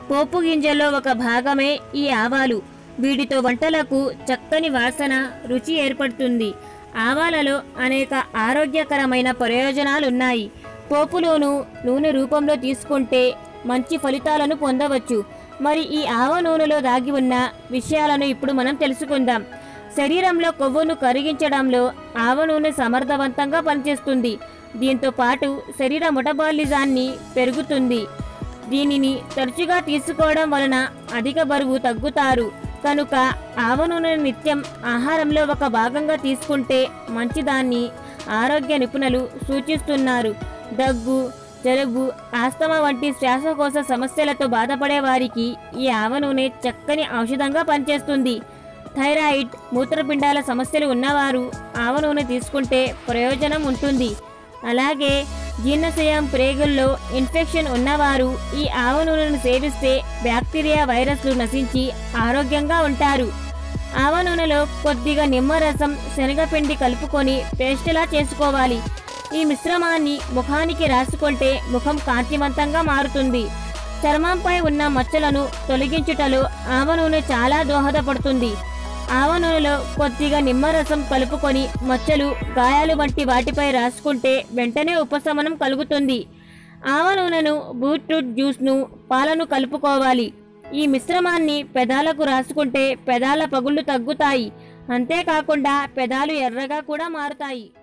పోపు గింజల్లో ఒక భాగమే ఈ ఆవాలు వీటితో వంటలకు చక్కని వాసన రుచి ఏర్పడుతుంది ఆవాలలో అనేక ఆరోగ్యకరమైన ప్రయోజనాలున్నాయి పోపులోను నూనె రూపంలో తీసుకుంటే మంచి ఫలితాలను పొందవచ్చు మరి ఈ ఆవ నూనెలో దాగి ఉన్న విషయాలను ఇప్పుడు మనం తెలుసుకుందాం శరీరంలో కొవ్వును కరిగించడంలో ఆవ నూనె సమర్థవంతంగా పనిచేస్తుంది దీంతో పాటు శరీర మెటబాలిజాన్ని పెరుగుతుంది దీనిని తరచుగా తీసుకోవడం వలన అధిక బరువు తగ్గుతారు కనుక ఆవ నూనెను నిత్యం ఆహారంలో ఒక భాగంగా తీసుకుంటే మంచిదాన్ని ఆరోగ్య నిపుణులు సూచిస్తున్నారు దగ్గు జలుబు ఆస్తమా వంటి శ్వాసకోశ సమస్యలతో బాధపడే వారికి ఈ ఆవ నూనె చక్కని ఔషధంగా పనిచేస్తుంది థైరాయిడ్ మూత్రపిండాల సమస్యలు ఉన్నవారు ఆవ నూనె తీసుకుంటే ప్రయోజనం ఉంటుంది అలాగే జీర్ణశయం ప్రేగుల్లో ఇన్ఫెక్షన్ ఉన్నవారు ఈ ఆవ నూనెను సేవిస్తే బ్యాక్టీరియా వైరస్లు నశించి ఆరోగ్యంగా ఉంటారు ఆవ నూనెలో కొద్దిగా నిమ్మరసం శనగపిండి కలుపుకొని పేస్టులా చేసుకోవాలి ఈ మిశ్రమాన్ని ముఖానికి రాసుకుంటే ముఖం కాంతివంతంగా మారుతుంది చర్మంపై ఉన్న మచ్చలను తొలగించుటలో ఆవ నూనె చాలా దోహదపడుతుంది ఆవ నూనెలో కొద్దిగా నిమ్మరసం కలుపుకొని మచ్చలు గాయాలు వంటి వాటిపై రాసుకుంటే వెంటనే ఉపశమనం కలుగుతుంది ఆవ నూనెను బీట్రూట్ జ్యూస్ను పాలను కలుపుకోవాలి ఈ మిశ్రమాన్ని పెదాలకు రాసుకుంటే పెదాల పగుళ్ళు తగ్గుతాయి అంతేకాకుండా పెదాలు ఎర్రగా కూడా మారుతాయి